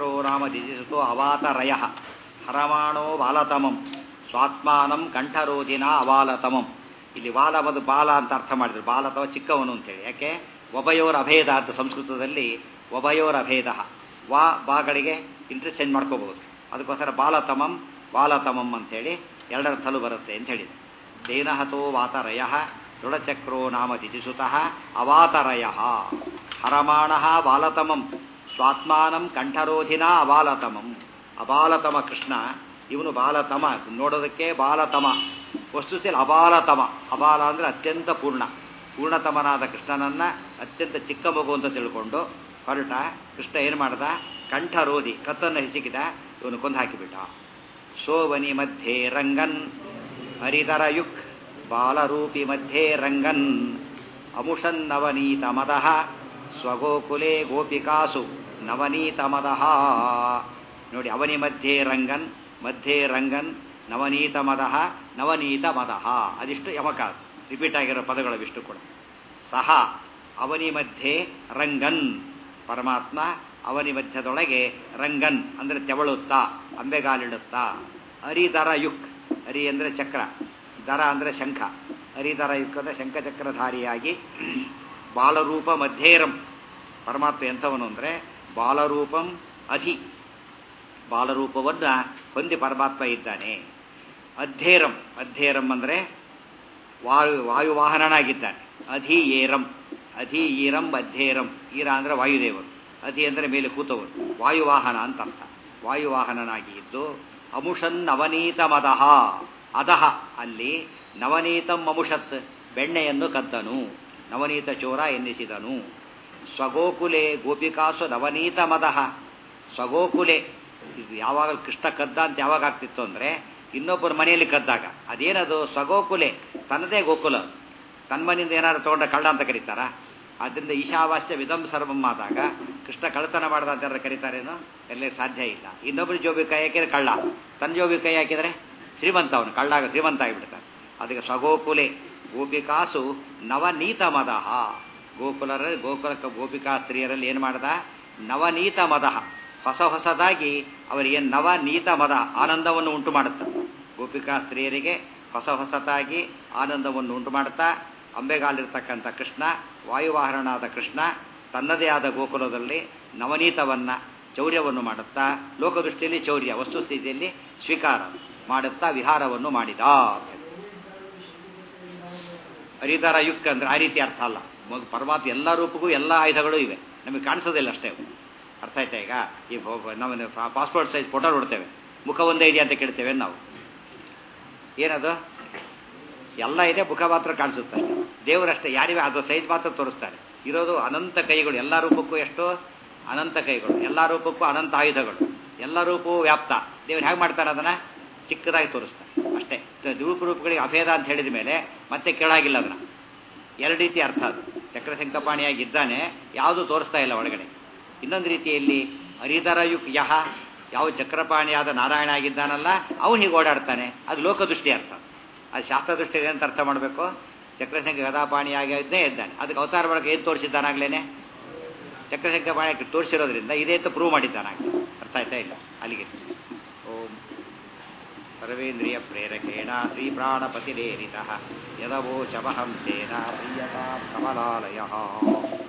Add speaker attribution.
Speaker 1: ದೃಢಚಕ್ರೋ ನಾಮ ದಿಜಿಸುತೋ ಅವಾತರಯ ಹರಮಾಣೋ ಬಾಲತಮಂ ಸ್ವಾತ್ಮಾನಂ ಕಂಠರೋಧಿನ ಅವಾಲತಮಂ ಇಲ್ಲಿ ವಾಲ ಮತ್ತು ಬಾಲ ಅಂತ ಅರ್ಥ ಮಾಡಿದ್ರು ಬಾಲ ಅಥವಾ ಚಿಕ್ಕವನು ಅಂತೇಳಿ ಯಾಕೆ ಒಬಯೋರ ಅಭೇದ ಅಂತ ಸಂಸ್ಕೃತದಲ್ಲಿ ಒಬಯೋರ ಅಭೇದ ವಾ ಬಾಗಳಿಗೆ ಇಂಟರ್ಚೇಂಜ್ ಮಾಡ್ಕೋಬಹುದು ಅದಕ್ಕೋಸ್ಕರ ಬಾಲತಮಂ ಬಾಲತಮಂ ಅಂತೇಳಿ ಎರಡರ್ಥಲು ಬರುತ್ತೆ ಅಂತ ಹೇಳಿದೆ ದೇನಹತೋ ವಾತರಯ ದೃಢಚಕ್ರೋ ನಾಮ ದಿಜಿಸುತಃ ಅವಾತರಯ ಹರಮಾಣ ಬಾಲತಮಂ ಸ್ವಾತ್ಮಾನಂ ಕಂಠರೋಧಿನ ಅಬಾಲತಮಂ ಅಬಾಲತಮ ಕೃಷ್ಣ ಇವನು ಬಾಲತಮ ನೋಡೋದಕ್ಕೆ ಬಾಲತಮ ವಸ್ತುಸ್ಥಿತಿ ಅಬಾಲತಮ ಅಬಾಲ ಅಂದರೆ ಅತ್ಯಂತ ಪೂರ್ಣ ಪೂರ್ಣತಮನಾದ ಕೃಷ್ಣನನ್ನ ಅತ್ಯಂತ ಚಿಕ್ಕ ಮಗು ಅಂತ ತಿಳ್ಕೊಂಡು ಹೊರಟ ಕೃಷ್ಣ ಏನು ಮಾಡ್ದ ಕಂಠರೋಧಿ ಕತ್ತನ್ನು ಹಿಸಿಕಿದ ಇವನು ಕೊಂದು ಹಾಕಿಬಿಟ್ಟ ಶೋಭನಿ ಮಧ್ಯೆ ರಂಗನ್ ಹರಿತರ ಯುಕ್ ಬಾಲರೂಪಿ ಮಧ್ಯೆ ರಂಗನ್ ಅಮುಷನ್ ನವನೀತ ಮದಃ ಸ್ವಗೋಕುಲೆ ಗೋಪಿಕಾಸು ನವನೀತ ಮದಃ ನೋಡಿ ಅವನಿ ಮಧ್ಯೆ ರಂಗನ್ ಮಧ್ಯೆ ರಂಗನ್ ನವನೀತ ಮದಃ ನವನೀತ ಮದಃ ಅದಿಷ್ಟು ಯಮಕ ರಿಪೀಟ್ ಆಗಿರೋ ಪದಗಳವಿಷ್ಟು ಕೂಡ ಸಹ ಅವನಿ ಮಧ್ಯೆ ರಂಗನ್ ಪರಮಾತ್ಮ ಅವನಿ ಮಧ್ಯದೊಳಗೆ ರಂಗನ್ ಅಂದರೆ ತೆವಳುತ್ತಾ ಅಂಬೆಗಾಲಿಡುತ್ತಾ ಹರಿದರ ಯುಕ್ ಹರಿ ಅಂದರೆ ಚಕ್ರ ದರ ಅಂದರೆ ಶಂಖ ಹರಿದರ ಯುಕ್ ಅಂದರೆ ಶಂಖಚಕ್ರಧಾರಿಯಾಗಿ ಬಾಲರೂಪ ಮಧ್ಯೇರಂ ಪರಮಾತ್ಮ ಎಂಥವನು ಅಂದರೆ ಬಾಲರೂಪಂ ಅಧಿ ಬಾಲರೂಪವನ್ನು ಹೊಂದಿ ಪರಮಾತ್ಮ ಇದ್ದಾನೆ ಅಧ್ಯೇರಂ ಅಧ್ಯೇರಂ ಅಂದರೆ ವಾಯು ವಾಯುವಾಹನನಾಗಿದ್ದಾನೆ ಅಧಿ ಏರಂ ಅಧಿ ಈರಂ ಅಧ್ಯೇರಂ ಈರ ಅಂದರೆ ವಾಯುದೇವರು ಅಧಿ ಅಂದರೆ ಮೇಲೆ ಕೂತವರು ವಾಯುವಾಹನ ಅಂತ ಅರ್ಥ ವಾಯುವಾಹನನಾಗಿ ಇದ್ದು ಅಮುಷನ್ ನವನೀತ ಮದಹ ಅದಹ ಅಲ್ಲಿ ನವನೀತಂ ಅಮುಷತ್ ಬೆಣ್ಣೆಯನ್ನು ಕದ್ದನು ನವನೀತ ಚೋರ ಎನ್ನಿಸಿದನು ಸ್ವಗೋಕುಲೆ ಗೋಪಿಕಾಸು ನವನೀತ ಮದಹ ಸ್ವಗೋಕುಲೆ ಇದು ಯಾವಾಗ ಕೃಷ್ಣ ಕದ್ದ ಅಂತ ಯಾವಾಗ ಆಗ್ತಿತ್ತು ಅಂದರೆ ಇನ್ನೊಬ್ಬರ ಮನೆಯಲ್ಲಿ ಕದ್ದಾಗ ಅದೇನದು ಸ್ವಗೋಕುಲೆ ತನ್ನದೇ ಗೋಕುಲ ತನ್ನ ಮನೆಯಿಂದ ಏನಾದ್ರು ತೊಗೊಂಡ ಕಳ್ಳ ಅಂತ ಕರೀತಾರ ಆದ್ದರಿಂದ ಈಶಾವಾಸ್ಯ ವಿಧಂ ಸರ್ವಂ ಆದಾಗ ಕೃಷ್ಣ ಕಳ್ಳತನ ಮಾಡ್ದ ಅಂತ ಯಾರು ಕರೀತಾರೇನೋ ಎಲ್ಲೇ ಸಾಧ್ಯ ಇಲ್ಲ ಇನ್ನೊಬ್ಬರು ಜೋಬಿ ಕೈ ಹಾಕಿದ್ರೆ ಕಳ್ಳ ತನ್ನ ಜೋಬಿ ಕೈ ಹಾಕಿದರೆ ಶ್ರೀಮಂತ ಅವನು ಕಳ್ಳಾಗ ಶ್ರೀಮಂತ ಆಗಿಬಿಡ್ತಾನೆ ಅದಕ್ಕೆ ಸ್ವಗೋಕುಲೆ ಗೋಪಿಕಾಸು ನವನೀತ ಮದಹ ಗೋಕುಲರ ಗೋಕುಲಕ ಗೋಪಿಕಾ ಸ್ತ್ರೀಯರಲ್ಲಿ ಏನು ಮಾಡ್ದ ನವನೀತ ಮದಹ ಹೊಸ ಹೊಸದಾಗಿ ಅವರಿಗೆ ನವನೀತ ಮದ ಆನಂದವನ್ನು ಉಂಟು ಮಾಡುತ್ತಾ ಗೋಪಿಕಾ ಸ್ತ್ರೀಯರಿಗೆ ಹೊಸ ಹೊಸತಾಗಿ ಆನಂದವನ್ನು ಉಂಟು ಮಾಡುತ್ತಾ ಅಂಬೆಗಾಲಿರ್ತಕ್ಕಂಥ ಕೃಷ್ಣ ವಾಯುವಾಹನನಾದ ಕೃಷ್ಣ ತನ್ನದೇ ಆದ ಗೋಕುಲದಲ್ಲಿ ನವನೀತವನ್ನ ಚೌರ್ಯವನ್ನು ಮಾಡುತ್ತಾ ಲೋಕದೃಷ್ಟಿಯಲ್ಲಿ ಚೌರ್ಯ ವಸ್ತುಸ್ಥಿತಿಯಲ್ಲಿ ಸ್ವೀಕಾರ ಮಾಡುತ್ತಾ ವಿಹಾರವನ್ನು ಮಾಡಿದ ಹರಿತರ ಯುಕ್ ಅಂದ್ರೆ ಆ ರೀತಿ ಅರ್ಥ ಅಲ್ಲ ಮಗು ಪರಮಾತ್ಮ ಎಲ್ಲ ರೂಪಕ್ಕೂ ಎಲ್ಲ ಆಯುಧಗಳು ಇವೆ ನಮಗೆ ಕಾಣಿಸೋದಿಲ್ಲ ಅಷ್ಟೇ ಅವು ಅರ್ಥ ಆಯ್ತಾ ಈಗ ಈ ನಾವು ಪಾಸ್ಪೋರ್ಟ್ ಸೈಜ್ ಫೋಟೋ ನೋಡ್ತೇವೆ ಮುಖ ಒಂದೇ ಇದೆ ಅಂತ ಕೇಳ್ತೇವೆ ನಾವು ಏನದು ಎಲ್ಲ ಇದೆ ಮುಖ ಮಾತ್ರ ಕಾಣಿಸುತ್ತೆ ದೇವರಷ್ಟೇ ಯಾರಿವೆ ಅದು ಸೈಜ್ ಮಾತ್ರ ತೋರಿಸ್ತಾರೆ ಇರೋದು ಅನಂತ ಕೈಗಳು ಎಲ್ಲ ರೂಪಕ್ಕೂ ಎಷ್ಟು ಅನಂತ ಕೈಗಳು ಎಲ್ಲ ರೂಪಕ್ಕೂ ಅನಂತ ಆಯುಧಗಳು ಎಲ್ಲ ರೂಪವೂ ವ್ಯಾಪ್ತ ದೇವರು ಹೇಗೆ ಮಾಡ್ತಾರೆ ಅದನ್ನ ಚಿಕ್ಕದಾಗಿ ತೋರಿಸ್ತಾರೆ ಅಷ್ಟೇ ರೂಪ ರೂಪಗಳಿಗೆ ಅಭೇದ ಅಂತ ಹೇಳಿದ ಮೇಲೆ ಮತ್ತೆ ಕೇಳಾಗಿಲ್ಲ ಅದನ್ನ ಎರಡು ರೀತಿ ಅರ್ಥ ಅದು ಚಕ್ರಶಂಕಪಾಣಿಯಾಗಿದ್ದಾನೆ ಯಾವುದು ತೋರಿಸ್ತಾ ಇಲ್ಲ ಒಳಗಡೆ ಇನ್ನೊಂದು ರೀತಿಯಲ್ಲಿ ಹರಿದರ ಯುಕ್ ಯಹ ಯಾವ ಚಕ್ರಪಾಣಿಯಾದ ನಾರಾಯಣ ಆಗಿದ್ದಾನಲ್ಲ ಅವನು ಹೀಗೆ ಓಡಾಡ್ತಾನೆ ಅದು ಲೋಕದೃಷ್ಟಿ ಅರ್ಥ ಅದು ಶಾಸ್ತ್ರದೃಷ್ಟಿ ಅಂತ ಅರ್ಥ ಮಾಡಬೇಕು ಚಕ್ರಶಂಕ ಗದಾಪಾಣಿಯಾಗಿದ್ದೇ ಇದ್ದಾನೆ ಅದಕ್ಕೆ ಅವತಾರ ಬಳಕೆ ಏನು ತೋರಿಸಿದ್ದಾನಾಗ್ಲೇನೆ ಚಕ್ರಶಂಕ ಪಾಣಿ ತೋರಿಸಿರೋದ್ರಿಂದ ಇದೇ ಅಂತ ಪ್ರೂವ್ ಮಾಡಿದ್ದಾನಾಗ್ಲಿ ಅರ್ಥ ಆಯ್ತಾ ಇಲ್ಲ ಅಲ್ಲಿಗೆ ಓಂ ಸರ್ವೇಂದ್ರಿಯ ಪ್ರೇರಕೇಣ ಶ್ರೀ ಪ್ರಾಣಪತಿರೇರಿತ ಯದವೋಚಮಹಂ ತೇನ ಪ್ರಿಯತಾ ಕಮಲಾಲಯ